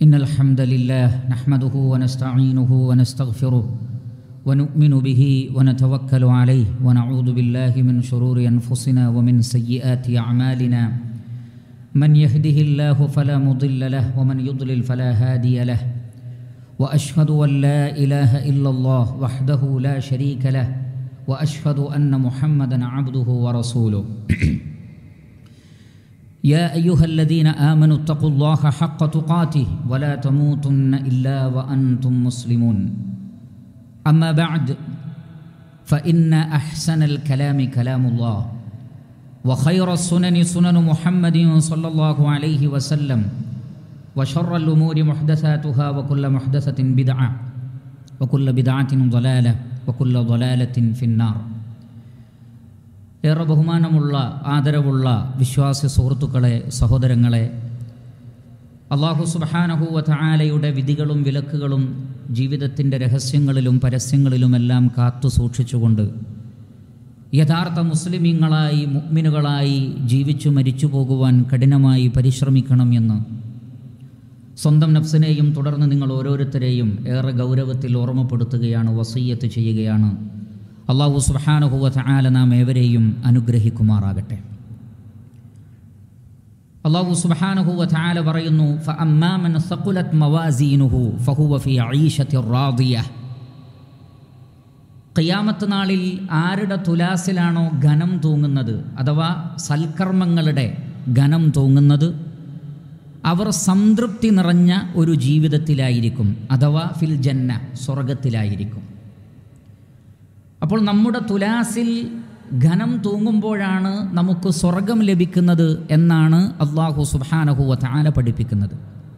إن الحمد لله نحمده ونستعينه ونستغفره ونؤمن به ونتوكل عليه ونعوذ بالله من شرور أنفسنا ومن سيئات أعمالنا من يهده الله فلا مضل له ومن يضلل فلا هادي له وأشهد أن لا إله إلا الله وحده لا شريك له وأشهد أن محمدا عبده ورسوله يا أيها الذين آمنوا اتقوا الله حق تقاته ولا تموتن إلا وأنتم مسلمون أما بعد فإن أحسن الكلام كلام الله وخير السنن سنن محمد صلى الله عليه وسلم وشر الأمور محدثاتها وكل محدثة بدعة وكل بدعة ضلالة وكل ضلالة في النار ഏറെ ബഹുമാനമുള്ള ആദരവുള്ള വിശ്വാസി സുഹൃത്തുക്കളെ സഹോദരങ്ങളെ അള്ളാഹു സുബാനഹുവ ആലയുടെ വിധികളും വിലക്കുകളും ജീവിതത്തിൻ്റെ രഹസ്യങ്ങളിലും പരസ്യങ്ങളിലുമെല്ലാം കാത്തു സൂക്ഷിച്ചുകൊണ്ട് യഥാർത്ഥ മുസ്ലിമീങ്ങളായി മുഗ്മിനുകളായി ജീവിച്ചു മരിച്ചു പോകുവാൻ കഠിനമായി പരിശ്രമിക്കണം എന്ന് സ്വന്തം നഫ്സിനെയും തുടർന്ന് നിങ്ങൾ ഓരോരുത്തരെയും ഏറെ ഗൗരവത്തിൽ ഓർമ്മപ്പെടുത്തുകയാണ് വസയ്യത്ത് ചെയ്യുകയാണ് അള്ളാഹു സുബാനുഹുവ ആല നാം ഏവരെയും അനുഗ്രഹിക്കുമാറാകട്ടെ അള്ളാഹു സുബാനുഹുവ ആല പറയുന്നു ഫഅമ്മാമൻ സഖുലത് മവാസീനുഹു ഫഹുവ ഫി ഈശത്തി റാദിയ ഖിയാമത്ത് നാളിൽ ആരുടെ തുലാസിലാണോ ഘനം തൂങ്ങുന്നത് അഥവാ സൽക്കർമ്മങ്ങളുടെ ഘനം തൂങ്ങുന്നത് അവർ സംതൃപ്തി നിറഞ്ഞ ഒരു ജീവിതത്തിലായിരിക്കും അഥവാ ഫിൽ ജന്ന സ്വർഗത്തിലായിരിക്കും അപ്പോൾ നമ്മുടെ തുലാസിൽ ഘനം തൂങ്ങുമ്പോഴാണ് നമുക്ക് സ്വർഗം ലഭിക്കുന്നത് എന്നാണ് അള്ളാഹു സുബാനഹുവ താല പഠിപ്പിക്കുന്നത്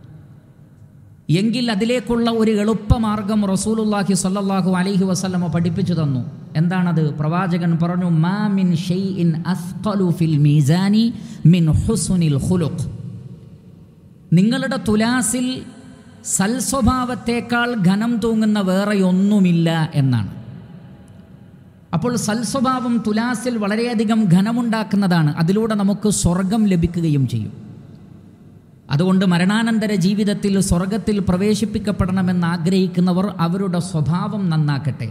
എങ്കിൽ അതിലേക്കുള്ള ഒരു എളുപ്പമാർഗം റസൂലുല്ലാഹി സല്ലാഹു അലൈഹി വസല്ലമ പഠിപ്പിച്ചു തന്നു എന്താണത് പ്രവാചകൻ പറഞ്ഞു മാ മിൻ ഷെയ്ഇൻ അസ്ഖലു ഫിൽ മീസാനി മിൻ ഹുസുനിൽ ഖുലുഖ് നിങ്ങളുടെ തുലാസിൽ സൽസ്വഭാവത്തേക്കാൾ ഘനം തൂങ്ങുന്ന വേറെയൊന്നുമില്ല എന്നാണ് അപ്പോൾ സൽസ്വഭാവം തുലാസിൽ വളരെയധികം ഘനമുണ്ടാക്കുന്നതാണ് അതിലൂടെ നമുക്ക് സ്വർഗം ലഭിക്കുകയും ചെയ്യും അതുകൊണ്ട് മരണാനന്തര ജീവിതത്തിൽ സ്വർഗത്തിൽ പ്രവേശിപ്പിക്കപ്പെടണമെന്ന് ആഗ്രഹിക്കുന്നവർ അവരുടെ സ്വഭാവം നന്നാക്കട്ടെ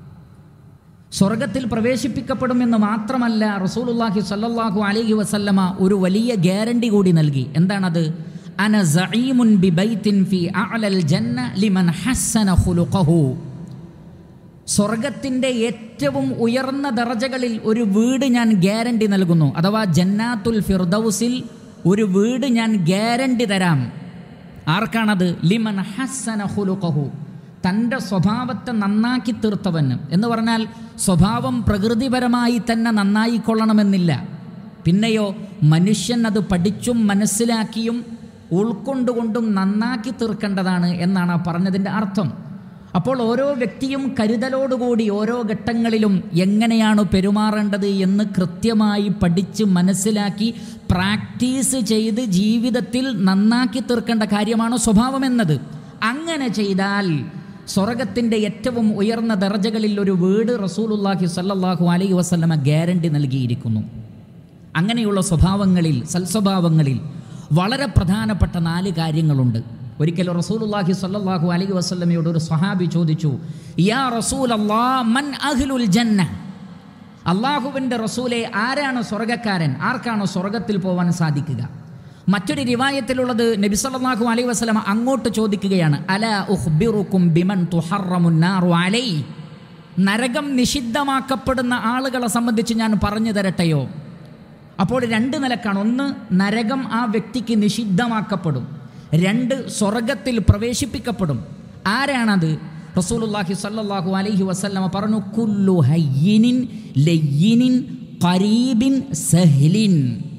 സ്വർഗത്തിൽ പ്രവേശിപ്പിക്കപ്പെടുമെന്ന് മാത്രമല്ല റസൂലുല്ലാഹി സല്ലാഹു അലൈഹി വസല്ലമ ഒരു വലിയ ഗ്യാരണ്ടി കൂടി നൽകി എന്താണത് അന സഈമുൻ ബിബൈത്തിൻ ഫി അഅലൽ ജന്ന ലിമൻ ഹസ്സന ഖുലുഖഹു സ്വർഗത്തിൻ്റെ ഏറ്റവും ഉയർന്ന ദർജകളിൽ ഒരു വീട് ഞാൻ ഗ്യാരണ്ടി നൽകുന്നു അഥവാ ജന്നാത്തുൽ ഫിർദൌസിൽ ഒരു വീട് ഞാൻ ഗ്യാരണ്ടി തരാം ആർക്കാണത് ലിമൻ ഹസ്സന ഹുലുഖഹു തൻ്റെ സ്വഭാവത്തെ നന്നാക്കി തീർത്തവന് എന്ന് പറഞ്ഞാൽ സ്വഭാവം പ്രകൃതിപരമായി തന്നെ നന്നായിക്കൊള്ളണമെന്നില്ല പിന്നെയോ മനുഷ്യൻ അത് പഠിച്ചും മനസ്സിലാക്കിയും ഉൾക്കൊണ്ടുകൊണ്ടും നന്നാക്കി തീർക്കേണ്ടതാണ് എന്നാണ് ആ പറഞ്ഞതിൻ്റെ അർത്ഥം അപ്പോൾ ഓരോ വ്യക്തിയും കരുതലോടുകൂടി ഓരോ ഘട്ടങ്ങളിലും എങ്ങനെയാണ് പെരുമാറേണ്ടത് എന്ന് കൃത്യമായി പഠിച്ച് മനസ്സിലാക്കി പ്രാക്ടീസ് ചെയ്ത് ജീവിതത്തിൽ നന്നാക്കി തീർക്കേണ്ട കാര്യമാണ് സ്വഭാവം എന്നത് അങ്ങനെ ചെയ്താൽ സ്വർഗത്തിൻ്റെ ഏറ്റവും ഉയർന്ന ദർജകളിൽ ഒരു വീട് റസൂലുല്ലാഹി സല്ലാഹു അലൈ വസ്ലമ ഗ്യാരണ്ടി നൽകിയിരിക്കുന്നു അങ്ങനെയുള്ള സ്വഭാവങ്ങളിൽ സൽസ്വഭാവങ്ങളിൽ വളരെ പ്രധാനപ്പെട്ട നാല് കാര്യങ്ങളുണ്ട് ഒരിക്കൽ റസൂലുല്ലാഹി സല്ലല്ലാഹു അലൈഹി വസല്ലമയോട് ഒരു സ്വഹാബി ചോദിച്ചു യാ റസൂൽ മൻ അഹ്ലുൽ ജന്ന അള്ളാഹുവിൻ്റെ റസൂലെ ആരാണ് സ്വർഗക്കാരൻ ആർക്കാണ് സ്വർഗത്തിൽ പോകാൻ സാധിക്കുക മറ്റൊരു റിവായത്തിലുള്ളത് നബി സല്ലല്ലാഹു അലൈഹി വസല്ലമ അങ്ങോട്ട് ചോദിക്കുകയാണ് അല ഉഖ്ബിറുക്കും ബിമൻ തുഹറമുന്നാറു അലൈ നരകം നിഷിദ്ധമാക്കപ്പെടുന്ന ആളുകളെ സംബന്ധിച്ച് ഞാൻ പറഞ്ഞു തരട്ടെയോ അപ്പോൾ രണ്ട് നിലക്കാണ് ഒന്ന് നരകം ആ വ്യക്തിക്ക് നിഷിദ്ധമാക്കപ്പെടും രണ്ട് സ്വർഗത്തിൽ പ്രവേശിപ്പിക്കപ്പെടും ആരാണത് റസൂലുല്ലാഹി സല്ലല്ലാഹു അലൈഹി വസല്ലമ പറഞ്ഞു കുല്ലു ഹയ്യിനിൻ ലയ്യിനിൻ ഖരീബിൻ സഹ്ലിൻ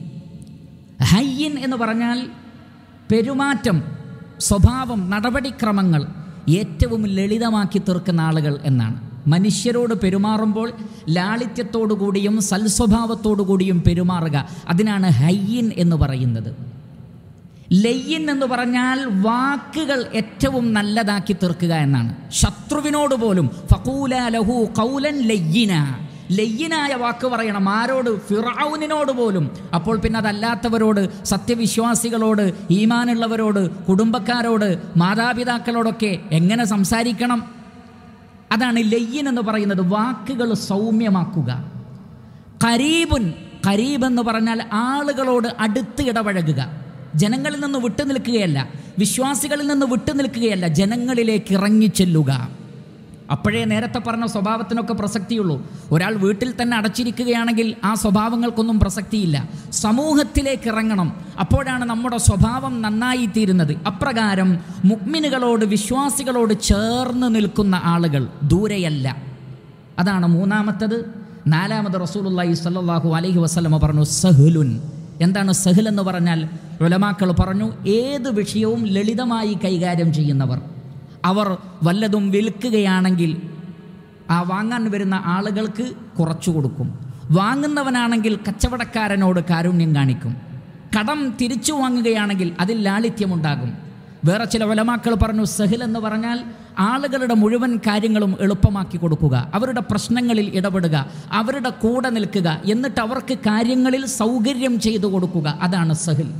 ഹയ്യിൻ എന്ന് പറഞ്ഞാൽ പെരുമാറ്റം സ്വഭാവം നടപടിക്രമങ്ങൾ ഏറ്റവും ലളിതമാക്കി തീർക്കുന്ന ആളുകൾ എന്നാണ് മനുഷ്യരോട് പെരുമാറുമ്പോൾ ലാളിത്യത്തോടുകൂടിയും സൽസ്വഭാവത്തോടുകൂടിയും പെരുമാറുക അതിനാണ് ഹയ്യിൻ എന്ന് പറയുന്നത് ലയ്യൻ എന്ന് പറഞ്ഞാൽ വാക്കുകൾ ഏറ്റവും നല്ലതാക്കി തീർക്കുക എന്നാണ് ശത്രുവിനോട് പോലും ഫക്കൂല ലഹു കൗലൻ ലയ്യിന ലയ്യനായ വാക്ക് പറയണം ആരോട് ഫിറൌനിനോട് പോലും അപ്പോൾ പിന്നെ അതല്ലാത്തവരോട് സത്യവിശ്വാസികളോട് ഈമാനുള്ളവരോട് കുടുംബക്കാരോട് മാതാപിതാക്കളോടൊക്കെ എങ്ങനെ സംസാരിക്കണം അതാണ് ലയ്യൻ എന്ന് പറയുന്നത് വാക്കുകൾ സൗമ്യമാക്കുക കരീബുൻ കരീബ് എന്ന് പറഞ്ഞാൽ ആളുകളോട് അടുത്ത് ഇടപഴകുക ജനങ്ങളിൽ നിന്ന് വിട്ടു നിൽക്കുകയല്ല വിശ്വാസികളിൽ നിന്ന് വിട്ടു നിൽക്കുകയല്ല ജനങ്ങളിലേക്ക് ഇറങ്ങിച്ചെല്ലുക അപ്പോഴേ നേരത്തെ പറഞ്ഞ സ്വഭാവത്തിനൊക്കെ പ്രസക്തിയുള്ളൂ ഒരാൾ വീട്ടിൽ തന്നെ അടച്ചിരിക്കുകയാണെങ്കിൽ ആ സ്വഭാവങ്ങൾക്കൊന്നും പ്രസക്തിയില്ല സമൂഹത്തിലേക്ക് ഇറങ്ങണം അപ്പോഴാണ് നമ്മുടെ സ്വഭാവം നന്നായി തീരുന്നത് അപ്രകാരം മുഗ്മിനുകളോട് വിശ്വാസികളോട് ചേർന്ന് നിൽക്കുന്ന ആളുകൾ ദൂരെയല്ല അതാണ് മൂന്നാമത്തത് നാലാമത് റസൂലുള്ളാഹി സ്വല്ലല്ലാഹു അലൈഹി വസല്ലമ പറഞ്ഞു സഹലുൻ എന്താണ് സഹൽ എന്ന് പറഞ്ഞാൽ ഉലമാക്കൾ പറഞ്ഞു ഏത് വിഷയവും ലളിതമായി കൈകാര്യം ചെയ്യുന്നവർ അവർ വല്ലതും വിൽക്കുകയാണെങ്കിൽ ആ വാങ്ങാൻ വരുന്ന ആളുകൾക്ക് കുറച്ചു കൊടുക്കും വാങ്ങുന്നവനാണെങ്കിൽ കച്ചവടക്കാരനോട് കാരുണ്യം കാണിക്കും കടം തിരിച്ചു വാങ്ങുകയാണെങ്കിൽ അതിൽ ലാളിത്യമുണ്ടാകും വേറെ ചില വലമാക്കൾ പറഞ്ഞു സഹിൽ എന്ന് പറഞ്ഞാൽ ആളുകളുടെ മുഴുവൻ കാര്യങ്ങളും എളുപ്പമാക്കി കൊടുക്കുക അവരുടെ പ്രശ്നങ്ങളിൽ ഇടപെടുക അവരുടെ കൂടെ നിൽക്കുക എന്നിട്ട് അവർക്ക് കാര്യങ്ങളിൽ സൗകര്യം ചെയ്തു കൊടുക്കുക അതാണ് സഹിൽ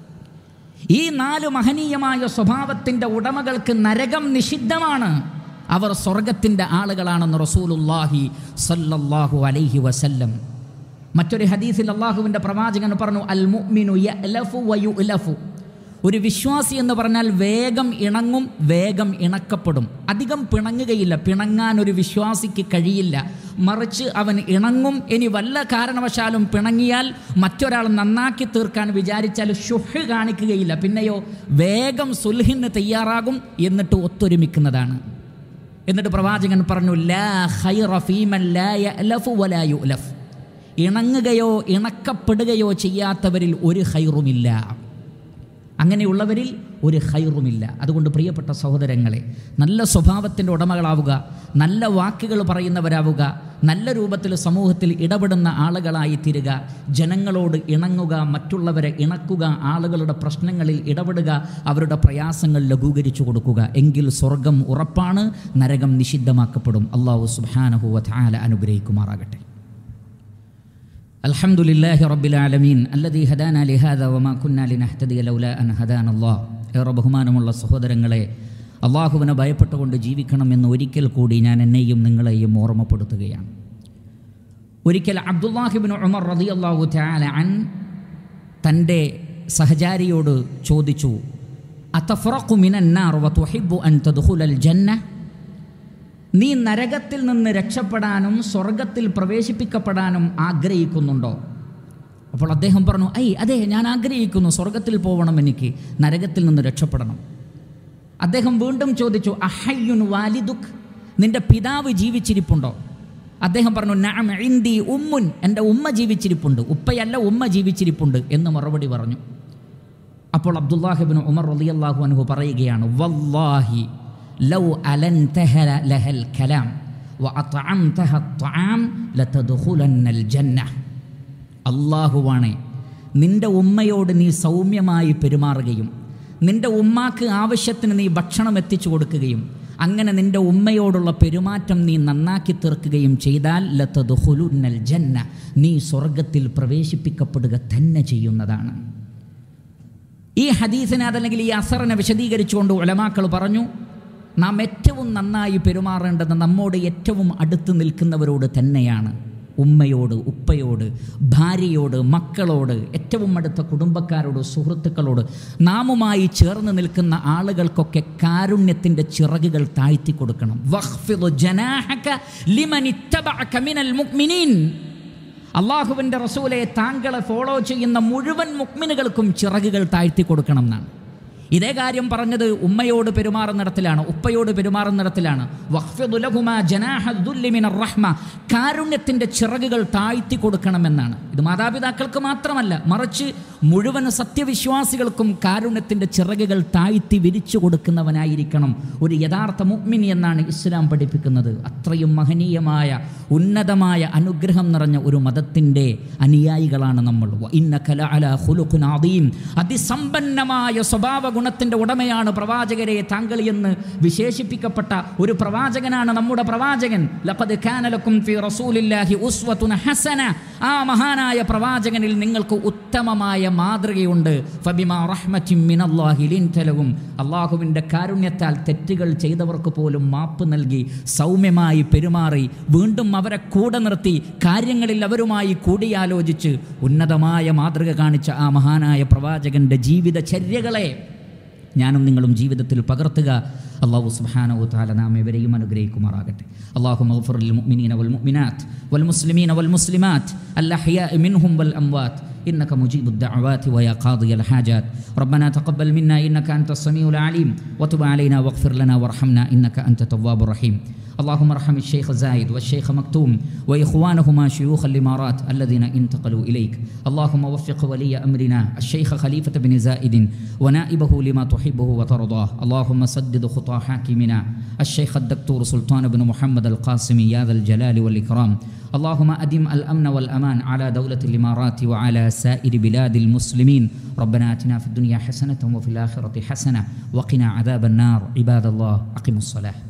ഈ നാല് മഹനീയമായ സ്വഭാവത്തിൻ്റെ ഉടമകൾക്ക് നരകം നിഷിദ്ധമാണ് അവർ സ്വർഗത്തിൻ്റെ ആളുകളാണെന്ന് റസൂലുല്ലാഹി സല്ലല്ലാഹു അലൈഹി വസല്ലം മറ്റൊരു ഹദീസിൽ അള്ളാഹുവിൻ്റെ പ്രവാചകൻ പറഞ്ഞു അൽ മുഅ്മിനു യഅലഫു വയുഅലഫു ഒരു വിശ്വാസി എന്ന് പറഞ്ഞാൽ വേഗം ഇണങ്ങും വേഗം ഇണക്കപ്പെടും അധികം പിണങ്ങുകയില്ല പിണങ്ങാൻ ഒരു വിശ്വാസിക്ക് കഴിയില്ല മറിച്ച് അവൻ ഇണങ്ങും ഇനി വല്ല കാരണവശാലും പിണങ്ങിയാൽ മറ്റൊരാൾ നന്നാക്കി തീർക്കാൻ വിചാരിച്ചാൽ ഷുഹ് കാണിക്കുകയില്ല പിന്നെയോ വേഗം സുൽഹിന് തയ്യാറാകും എന്നിട്ട് ഒത്തൊരുമിക്കുന്നതാണ് എന്നിട്ട് പ്രവാചകൻ പറഞ്ഞു ലാ ഖൈറ ഫീമൻ ലാ യഅലഫു വലാ യുഅലഫ് ഇണങ്ങുകയോ ഇണക്കപ്പെടുകയോ ചെയ്യാത്തവരിൽ ഒരു ഹൈറുമില്ല അങ്ങനെയുള്ളവരിൽ ഒരു ഹൈറുമില്ല അതുകൊണ്ട് പ്രിയപ്പെട്ട സഹോദരങ്ങളെ നല്ല സ്വഭാവത്തിൻ്റെ ഉടമകളാവുക നല്ല വാക്കുകൾ പറയുന്നവരാവുക നല്ല രൂപത്തിൽ സമൂഹത്തിൽ ഇടപെടുന്ന ആളുകളായി തീരുക ജനങ്ങളോട് ഇണങ്ങുക മറ്റുള്ളവരെ ഇണക്കുക ആളുകളുടെ പ്രശ്നങ്ങളിൽ ഇടപെടുക അവരുടെ പ്രയാസങ്ങൾ ലഘൂകരിച്ചു കൊടുക്കുക എങ്കിൽ സ്വർഗം ഉറപ്പാണ് നരകം നിഷിദ്ധമാക്കപ്പെടും അള്ളാഹു സുബാനഹുവ ധാല അനുഗ്രഹിക്കുമാറാകട്ടെ الحمد لله رب العالمين الذي هدانا لهذا وما كنا لنهتدي لولا أن هدانا الله ഏറെ ബഹുമാനമുള്ള സഹോദരങ്ങളെ അള്ളാഹുവിനെ ഭയപ്പെട്ടുകൊണ്ട് ജീവിക്കണമെന്ന് ഒരിക്കൽ കൂടി ഞാൻ എന്നെയും നിങ്ങളെയും ഓർമ്മപ്പെടുത്തുകയാണ് ഒരിക്കൽ അബ്ദുല്ലാഹിബിൻ ഉമർ റതി അള്ളാഹു അൻ തൻ്റെ സഹചാരിയോട് ചോദിച്ചു അത്തഫറഖു മിനന്നാർ വതുഹിബ്ബു അൻ തദ്ഖുലൽ ജന്ന നീ നരകത്തിൽ നിന്ന് രക്ഷപ്പെടാനും സ്വർഗത്തിൽ പ്രവേശിപ്പിക്കപ്പെടാനും ആഗ്രഹിക്കുന്നുണ്ടോ അപ്പോൾ അദ്ദേഹം പറഞ്ഞു ഐ അതെ ഞാൻ ആഗ്രഹിക്കുന്നു സ്വർഗത്തിൽ പോകണം എനിക്ക് നരകത്തിൽ നിന്ന് രക്ഷപ്പെടണം അദ്ദേഹം വീണ്ടും ചോദിച്ചു അഹയ്യുൻ വാലിദുഖ് നിന്റെ പിതാവ് ജീവിച്ചിരിപ്പുണ്ടോ അദ്ദേഹം പറഞ്ഞു നഅം ഇന്ദി ഉമ്മുൻ എൻ്റെ ഉമ്മ ജീവിച്ചിരിപ്പുണ്ട് ഉപ്പയല്ല ഉമ്മ ജീവിച്ചിരിപ്പുണ്ട് എന്ന് മറുപടി പറഞ്ഞു അപ്പോൾ അബ്ദുല്ലാഹിബിൻ ഉമർ റളിയല്ലാഹു അൻഹു പറയുകയാണ് വല്ലാഹി ലൗ അലൻതഹ ലഹൽ കലാം വഅത്അംതഹ الطعام لتدخلن الجنة അള്ളാഹുവാണേ നിന്റെ ഉമ്മയോട് നീ സൗമ്യമായി പെരുമാറുകയും നിന്റെ ഉമ്മാക്ക് ആവശ്യത്തിന് നീ ഭക്ഷണം എത്തിച്ചു കൊടുക്കുകയും അങ്ങനെ നിന്റെ ഉമ്മയോടുള്ള പെരുമാറ്റം നീ നന്നാക്കി തീർക്കുകയും ചെയ്താൽ ലത്തതുഹുലുന്നൽ ജന്ന നീ സ്വർഗത്തിൽ പ്രവേശിപ്പിക്കപ്പെടുക തന്നെ ചെയ്യുന്നതാണ് ഈ ഹദീസിനെ അതല്ലെങ്കിൽ ഈ അസറിനെ വിശദീകരിച്ചുകൊണ്ട് ഉലമാക്കൾ പറഞ്ഞു നാം ഏറ്റവും നന്നായി പെരുമാറേണ്ടത് നമ്മോട് ഏറ്റവും അടുത്ത് നിൽക്കുന്നവരോട് തന്നെയാണ് ഉമ്മയോട് ഉപ്പയോട് ഭാര്യയോട് മക്കളോട് ഏറ്റവും അടുത്ത കുടുംബക്കാരോട് സുഹൃത്തുക്കളോട് നാമുമായി ചേർന്ന് നിൽക്കുന്ന ആളുകൾക്കൊക്കെ കാരുണ്യത്തിൻ്റെ ചിറകുകൾ താഴ്ത്തി കൊടുക്കണം വഖ്ഫിദ് ജനാഹക ലിമൻ ഇത്തബഅക മിനൽ മുഅ്മിനീൻ അള്ളാഹുവിൻ്റെ റസൂലെ താങ്കളെ ഫോളോ ചെയ്യുന്ന മുഴുവൻ മുക്മിനുകൾക്കും ചിറകുകൾ താഴ്ത്തി കൊടുക്കണം എന്നാണ് ഇതേ കാര്യം പറഞ്ഞത് ഉമ്മയോട് പെരുമാറുന്നിടത്തിലാണ് ഉപ്പയോട് പെരുമാറുന്നിടത്തിലാണ് വഖ്ഫിദുലഹുമാ ജനാഹദ്ദുല്ലി മിനർ റഹ്മ കാരുണ്യത്തിൻ്റെ ചിറകുകൾ താഴ്ത്തി കൊടുക്കണമെന്നാണ് ഇത് മാതാപിതാക്കൾക്ക് മാത്രമല്ല മറിച്ച് മുഴുവൻ സത്യവിശ്വാസികൾക്കും കാരുണ്യത്തിൻ്റെ ചിറകുകൾ താഴ്ത്തി വിരിച്ചു കൊടുക്കുന്നവനായിരിക്കണം ഒരു യഥാർത്ഥ മുഗ്മിനി എന്നാണ് ഇസ്ലാം പഠിപ്പിക്കുന്നത് അത്രയും മഹനീയമായ ഉന്നതമായ അനുഗ്രഹം നിറഞ്ഞ ഒരു മതത്തിൻ്റെ അനുയായികളാണ് നമ്മൾ വ ഇന്നക ലഅലാ ഖുലുഖിൻ അദീം. അതിസമ്പന്നമായ സ്വഭാവ ഗുണത്തിൻ്റെ ഉടമയാണ് പ്രവാചകരെ താങ്കൾ എന്ന് വിശേഷിപ്പിക്കപ്പെട്ട ഒരു പ്രവാചകനാണ് നമ്മുടെ പ്രവാചകൻ ലഖദ് കാന ലക്കും ഫീ റസൂലില്ലാഹി ഉസ്വത്തുൻ ഹസന ആ മഹാനായ പ്രവാചകനിൽ നിങ്ങൾക്ക് ഉത്തമമായ മാതൃകയുണ്ട് ഫബിമാ റഹ്മത്തിൻ മിനല്ലാഹി ലിൻതലഹും അള്ളാഹുവിൻ്റെ കാരുണ്യത്താൽ തെറ്റുകൾ ചെയ്തവർക്ക് പോലും മാപ്പ് നൽകി സൗമ്യമായി പെരുമാറി വീണ്ടും അവരെ കൂടെ നിർത്തി കാര്യങ്ങളിൽ അവരുമായി കൂടിയാലോചിച്ച് ഉന്നതമായ മാതൃക കാണിച്ച ആ മഹാനായ പ്രവാചകന്റെ ജീവിതചര്യകളെ ഞാനും നിങ്ങളും ജീവിതത്തിൽ പകർത്തുക അള്ളാഹു സുബ്ഹാനഹു തആല നാം ഇവരെയും അനുഗ്രഹിക്കുമാറാകട്ടെ അള്ളാഹു മഗ്ഫിറിൽ മുഅ്മിനീന വൽ മുഅ്മിനാത്ത് വൽ മുസ്ലിമീന വൽ മുസ്ലിമാത്ത് അൽഅഹ്യാഇ മിൻഹും വൽ അംവാത്ത് إنك مجيب الدعوات ويا قاضي الحاجات ربنا تقبل منا إنك أنت السميع العليم وتب علينا واغفر لنا وارحمنا إنك أنت التواب الرحيم اللهم ارحم الشيخ زايد والشيخ مكتوم وإخوانهما شيوخ الإمارات الذين انتقلوا إليك اللهم وفق ولي أمرنا الشيخ خليفة بن زائد ونائبه لما تحبه وترضاه اللهم سدد خطى حاكمنا الشيخ الدكتور سلطان بن محمد القاسمي يا ذا الجلال والإكرام اللهم أدم الأمن والأمان على دولة الإمارات وعلى سائر بلاد المسلمين ربنا آتنا في الدنيا حسنة وفي الآخرة حسنة وقنا عذاب النار عباد الله أقيموا الصلاة